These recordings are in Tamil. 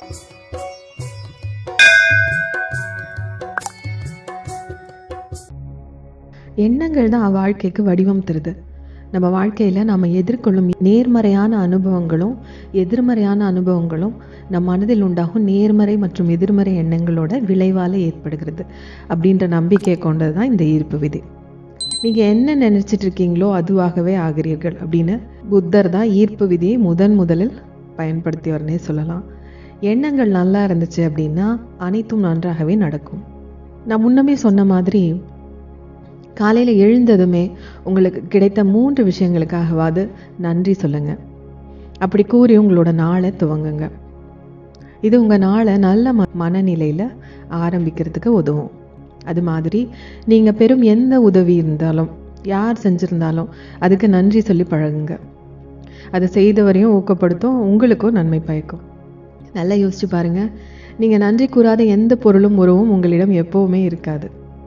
எண்ணங்கள் தான் வாழ்க்கைக்கு வடிவம் தருது நம்ம வாழ்க்கையில் நம்ம எதிர்கொள்ளும் நேர்மறையான அனுபவங்களும் எதிர்மறையான அனுபவங்களும் நம் மனதில் உண்டாகும் நேர்மறை மற்றும் எதிர்மறை எண்ணங்களோட விளைவால் ஏற்படுகிறது அப்படின்ற நம்பிக்கையை கொண்டது தான் இந்த ஈர்ப்பு விதி நீங்கள் என்ன நினைச்சிட்டு இருக்கீங்களோ அதுவாகவே ஆகிறீர்கள் அப்படின்னு புத்தர் தான் ஈர்ப்பு விதியை முதன் முதலில் பயன்படுத்தியவர்னே சொல்லலாம் எண்ணங்கள் நல்லா இருந்துச்சு அப்படின்னா அனைத்தும் நன்றாகவே நடக்கும் நான் முன்னமே சொன்ன மாதிரி காலையில் எழுந்ததுமே உங்களுக்கு கிடைத்த மூன்று விஷயங்களுக்காகவாது நன்றி சொல்லுங்க அப்படி கூறி உங்களோட நாளை துவங்குங்க இது உங்கள் நாளை நல்ல ம மனநிலையில் ஆரம்பிக்கிறதுக்கு உதவும் அது மாதிரி நீங்கள் பெரும் எந்த உதவி இருந்தாலும் யார் செஞ்சுருந்தாலும் அதுக்கு நன்றி சொல்லி பழகுங்க அதை செய்தவரையும் ஊக்கப்படுத்தும் உங்களுக்கும் நன்மை பயக்கும் நல்லா யோசிச்சு பாருங்க நீங்கள் நன்றி கூறாத எந்த பொருளும் உறவும் உங்களிடம் எப்போவுமே இருக்காது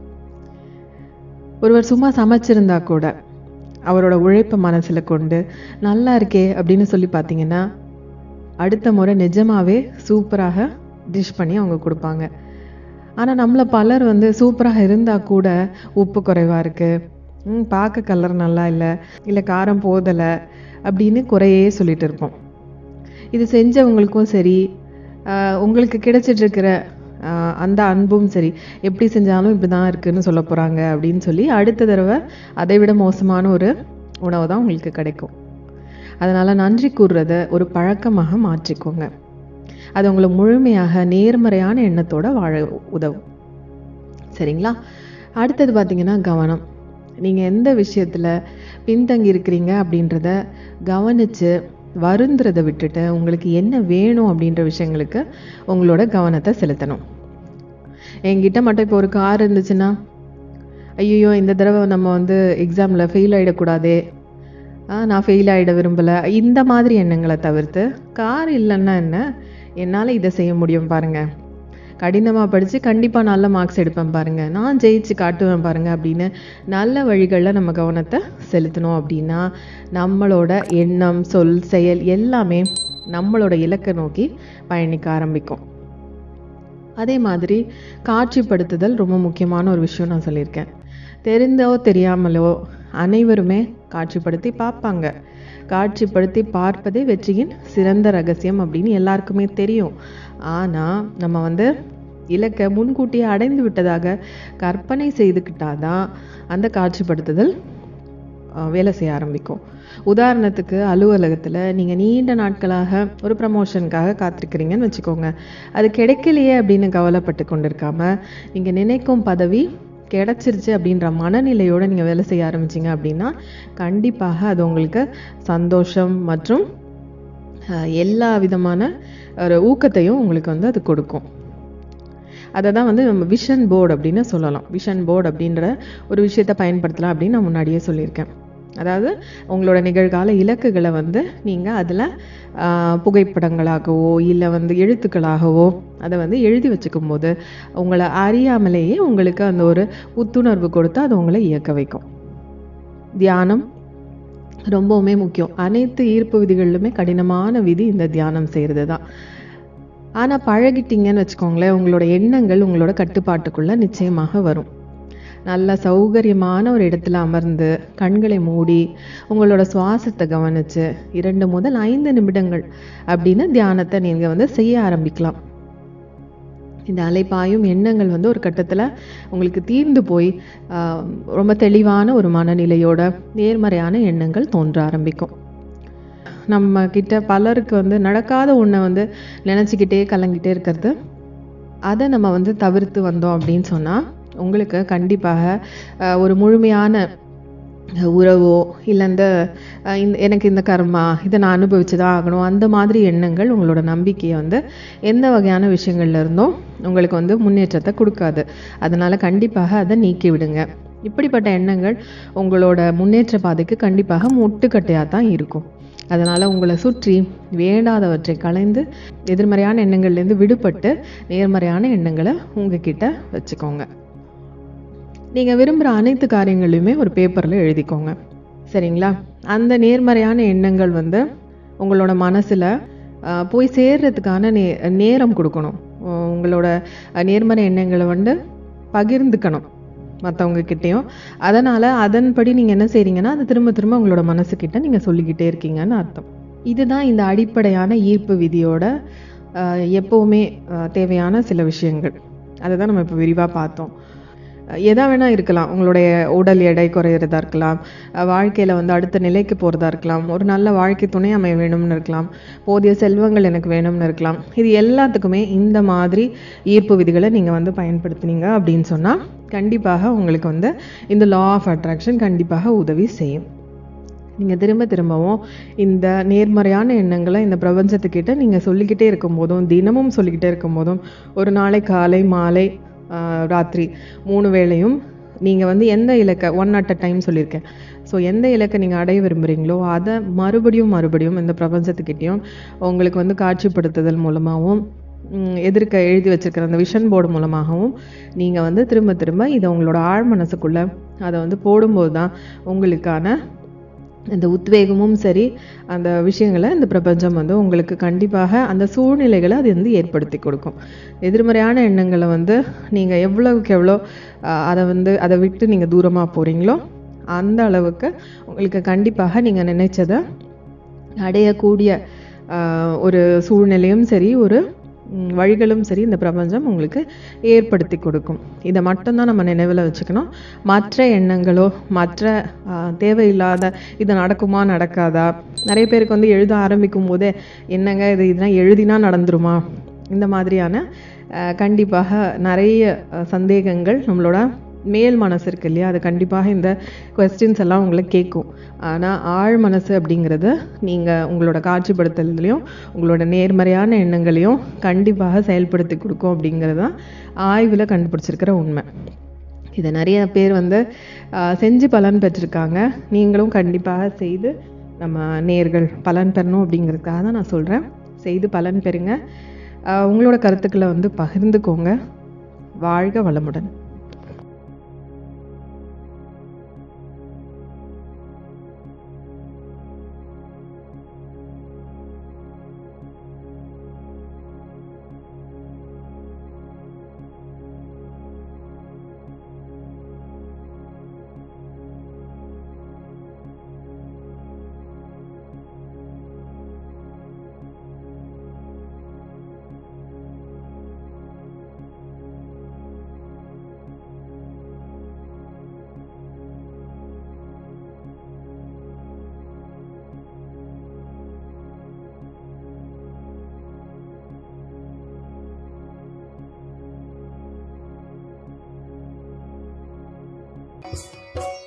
ஒருவர் சும்மா சமைச்சிருந்தா கூட அவரோட உழைப்பை மனசில் கொண்டு நல்லா இருக்கே அப்படின்னு சொல்லி பார்த்தீங்கன்னா அடுத்த முறை நிஜமாவே சூப்பராக டிஷ் பண்ணி அவங்க கொடுப்பாங்க ஆனால் நம்மளை பலர் வந்து சூப்பராக இருந்தால் கூட உப்பு குறைவாக இருக்குது ம் பார்க்க கலர் நல்லா இல்லை இல்லை காரம் போதலை அப்படின்னு குறையே சொல்லிட்டு இருப்போம் இது செஞ்சவங்களுக்கும் சரி உங்களுக்கு கிடைச்சிட்ருக்கிற அந்த அன்பும் சரி எப்படி செஞ்சாலும் இப்படி தான் இருக்குன்னு சொல்ல போகிறாங்க அப்படின்னு சொல்லி அடுத்த தடவை அதை விட மோசமான ஒரு உணவு தான் உங்களுக்கு கிடைக்கும் அதனால் நன்றி கூறுறத ஒரு பழக்கமாக மாற்றிக்கோங்க அது உங்களை முழுமையாக நேர்மறையான எண்ணத்தோட வாழ உதவும் சரிங்களா அடுத்தது பார்த்தீங்கன்னா கவனம் நீங்கள் எந்த விஷயத்தில் பின்தங்கி இருக்கிறீங்க அப்படின்றத கவனித்து வருந்துறதை விட்டுட்டு உங்களுக்கு என்ன வேணும் அப்படின்ற விஷயங்களுக்கு உங்களோட கவனத்தை செலுத்தணும் என்கிட்ட மட்டும் இப்போ ஒரு கார் இருந்துச்சுன்னா ஐயோ இந்த தடவை நம்ம வந்து எக்ஸாமில் ஃபெயில் ஆகிடக்கூடாதே நான் ஃபெயில் ஆகிட விரும்பலை இந்த மாதிரி எண்ணங்களை தவிர்த்து கார் இல்லைன்னா என்ன என்னால் இதை செய்ய முடியும் பாருங்கள் கடினமாக படித்து கண்டிப்பாக நல்ல மார்க்ஸ் எடுப்பேன் பாருங்கள் நான் ஜெயிச்சு காட்டுவேன் பாருங்கள் அப்படின்னு நல்ல வழிகளில் நம்ம கவனத்தை செலுத்தணும் அப்படின்னா நம்மளோட எண்ணம் சொல் செயல் எல்லாமே நம்மளோட இலக்கை நோக்கி பயணிக்க ஆரம்பிக்கும் அதே மாதிரி காட்சிப்படுத்துதல் ரொம்ப முக்கியமான ஒரு விஷயம் நான் சொல்லியிருக்கேன் தெரிந்தோ தெரியாமலோ அனைவருமே காட்சிப்படுத்தி பார்ப்பாங்க காட்சிப்படுத்தி பார்ப்பதே வெற்றியின் சிறந்த ரகசியம் அப்படின்னு எல்லாருக்குமே தெரியும் ஆனால் நம்ம வந்து இலக்கை முன்கூட்டியே அடைந்து விட்டதாக கற்பனை செய்துக்கிட்டாதான் அந்த காட்சிப்படுத்துதல் வேலை செய்ய ஆரம்பிக்கும் உதாரணத்துக்கு அலுவலகத்தில் நீங்கள் நீண்ட நாட்களாக ஒரு ப்ரமோஷனுக்காக காத்திருக்கிறீங்கன்னு வச்சுக்கோங்க அது கிடைக்கலையே அப்படின்னு கவலைப்பட்டு கொண்டு இருக்காம நீங்கள் நினைக்கும் பதவி கிடச்சிருச்சு அப்படின்ற மனநிலையோடு நீங்கள் வேலை செய்ய ஆரம்பிச்சிங்க அப்படின்னா கண்டிப்பாக அது உங்களுக்கு சந்தோஷம் மற்றும் எல்லா விதமான ஒரு ஊக்கத்தையும் உங்களுக்கு வந்து அது கொடுக்கும் அதை தான் வந்து நம்ம விஷன் போர்டு அப்படின்னு சொல்லலாம் விஷன் போர்டு அப்படின்ற ஒரு விஷயத்தை பயன்படுத்தலாம் அப்படின்னு நான் முன்னாடியே சொல்லியிருக்கேன் அதாவது உங்களோட நிகழ்கால இலக்குகளை வந்து நீங்கள் அதில் புகைப்படங்களாகவோ இல்லை வந்து எழுத்துக்களாகவோ அதை வந்து எழுதி வச்சுக்கும் போது உங்களை அறியாமலேயே உங்களுக்கு அந்த ஒரு புத்துணர்வு கொடுத்து அது உங்களை இயக்க வைக்கும் தியானம் ரொம்பவுமே முக்கியம் அனைத்து ஈர்ப்பு விதிகளிலுமே கடினமான விதி இந்த தியானம் செய்கிறது தான் ஆனால் பழகிட்டீங்கன்னு வச்சுக்கோங்களேன் உங்களோட எண்ணங்கள் உங்களோட கட்டுப்பாட்டுக்குள்ளே நிச்சயமாக வரும் நல்ல சௌகரியமான ஒரு இடத்துல அமர்ந்து கண்களை மூடி உங்களோட சுவாசத்தை கவனித்து இரண்டு முதல் ஐந்து நிமிடங்கள் அப்படின்னு தியானத்தை நீங்கள் வந்து செய்ய ஆரம்பிக்கலாம் இந்த அலைப்பாயும் எண்ணங்கள் வந்து ஒரு கட்டத்தில் உங்களுக்கு தீர்ந்து போய் ரொம்ப தெளிவான ஒரு மனநிலையோட நேர்மறையான எண்ணங்கள் தோன்ற ஆரம்பிக்கும் நம்ம கிட்ட பலருக்கு வந்து நடக்காத ஒன்றை வந்து நினச்சிக்கிட்டே கலங்கிட்டே இருக்கிறது அதை நம்ம வந்து தவிர்த்து வந்தோம் அப்படின்னு சொன்னால் உங்களுக்கு கண்டிப்பாக ஒரு முழுமையான உறவோ இல்லை இந்த இந்த எனக்கு இந்த கர்மா இதை நான் அனுபவிச்சு தான் ஆகணும் அந்த மாதிரி எண்ணங்கள் உங்களோட நம்பிக்கையை வந்து எந்த வகையான விஷயங்கள்ல இருந்தும் உங்களுக்கு வந்து முன்னேற்றத்தை கொடுக்காது அதனால் கண்டிப்பாக அதை நீக்கி விடுங்க இப்படிப்பட்ட எண்ணங்கள் உங்களோட முன்னேற்ற பாதைக்கு கண்டிப்பாக முட்டுக்கட்டையாக தான் இருக்கும் அதனால் உங்களை சுற்றி வேண்டாதவற்றை கலைந்து எதிர்மறையான எண்ணங்கள்லேருந்து விடுபட்டு நேர்மறையான எண்ணங்களை உங்ககிட்ட வச்சுக்கோங்க நீங்கள் விரும்புகிற அனைத்து காரியங்களையுமே ஒரு பேப்பரில் எழுதிக்கோங்க சரிங்களா அந்த நேர்மறையான எண்ணங்கள் வந்து உங்களோட மனசில் ஆஹ் போய் சேர்றதுக்கான நே நேரம் கொடுக்கணும் உ- உங்களோட அஹ், நேர்மறை எண்ணங்களை வந்து பகிர்ந்துக்கணும் மற்றவங்க கிட்டேயும் அதனால் அதன்படி நீங்கள் என்ன செய்றீங்கன்னா அது திரும்ப திரும்ப உங்களோட மனசுக்கிட்ட நீங்கள் சொல்லிக்கிட்டே இருக்கீங்கன்னு அர்த்தம் இதுதான் இந்த அடிப்படையான ஈர்ப்பு விதியோட ஆஹ், எப்பவுமே ஆஹ், தேவையான சில விஷயங்கள் அதை தான் நம்ம இப்போ விரிவாக பார்த்தோம் அஹ் எதா வேணா இருக்கலாம் உங்களுடைய உடல் எடை குறையிறதா இருக்கலாம் வாழ்க்கையில் வந்து அடுத்த நிலைக்கு போகிறதா இருக்கலாம் ஒரு நல்ல வாழ்க்கை துணை அமைய வேணும்னு இருக்கலாம் போதிய செல்வங்கள் எனக்கு வேணும்னு இருக்கலாம் இது எல்லாத்துக்குமே இந்த மாதிரி ஈர்ப்பு விதிகளை நீங்கள் வந்து பயன்படுத்துனீங்க அப்படின்னு சொன்னால் கண்டிப்பாக உங்களுக்கு வந்து இந்த லா ஆஃப் அட்ராக்ஷன் கண்டிப்பாக உதவி செய்யும் நீங்கள் திரும்ப திரும்பவும் இந்த நேர்மறையான எண்ணங்களை இந்த பிரபஞ்சத்துக்கிட்ட நீங்கள் சொல்லிக்கிட்டே இருக்கும்போதும் தினமும் சொல்லிக்கிட்டே இருக்கும்போதும் ஒரு நாளை காலை மாலை ஆஹ், ராத்திரி மூணு வேளையும் நீங்கள் வந்து எந்த இலக்கை ஒன் அட் அ டைம் சொல்லியிருக்கேன் ஸோ எந்த இலக்கை நீங்கள் அடைய விரும்புகிறீங்களோ அதை மறுபடியும் மறுபடியும் இந்த பிரபஞ்சத்துக்கிட்டேயும் உங்களுக்கு வந்து காட்சிப்படுத்துதல் மூலமாகவும் ம், எதிர்க்க எழுதி வச்சிருக்கிற அந்த விஷன் போர்டு மூலமாகவும் நீங்கள் வந்து திரும்ப திரும்ப இதை உங்களோட ஆழ் மனசுக்குள்ளே அதை வந்து போடும்போது தான் உங்களுக்கான இந்த உத்வேகமும் சரி அந்த விஷயங்களை இந்த பிரபஞ்சம் வந்து உங்களுக்கு கண்டிப்பாக அந்த சூழ்நிலைகளை அது வந்து ஏற்படுத்தி கொடுக்கும் எதிர்மறையான எண்ணங்களை வந்து நீங்கள் எவ்வளவுக்கு எவ்வளோ ஆஹ், அதை வந்து அதை விட்டு நீங்கள் தூரமாக போகிறீங்களோ அந்த அளவுக்கு உங்களுக்கு கண்டிப்பாக நீங்கள் நினைச்சதை அடையக்கூடிய ஆஹ், ஒரு சூழ்நிலையும் சரி ஒரு ம், வழிகளும் சரி இந்த பிரபஞ்சம் உங்களுக்கு ஏற்படுத்தி கொடுக்கும் இதை மட்டும்தான் நம்ம நினைவில் வச்சுக்கணும் மற்ற எண்ணங்களோ மற்ற ஆஹ், தேவையில்லாத இது நடக்குமா நடக்காதா நிறைய பேருக்கு வந்து எழுத ஆரம்பிக்கும் போதே என்னங்க இது இதெல்லாம் எழுதினா நடந்துருமா இந்த மாதிரியான ஆஹ், கண்டிப்பாக நிறைய ஆஹ், சந்தேகங்கள் நம்மளோட மேல் மனசு இருக்கு இல்லையா அது கண்டிப்பாக இந்த கொஸ்டின்ஸ் எல்லாம் உங்களை கேட்கும் ஆனால் ஆழ் மனசு அப்படிங்கிறது நீங்கள் உங்களோட காட்சிப்படுத்தலையும் உங்களோட நேர்மறையான எண்ணங்களையும் கண்டிப்பாக செயல்படுத்தி கொடுக்கும் அப்படிங்கிறது தான் ஆய்வில் கண்டுபிடிச்சிருக்கிற உண்மை இதை நிறைய பேர் வந்து ஆஹ், செஞ்சு பலன் பெற்றிருக்காங்க நீங்களும் கண்டிப்பாக செய்து நம்ம நேர்கள் பலன் பெறணும் அப்படிங்கிறதுக்காக தான் நான் சொல்கிறேன் செய்து பலன் பெறுங்க ஆஹ், உங்களோட கருத்துக்களை வந்து பகிர்ந்துக்கோங்க வாழ்க வளமுடன் Thank you.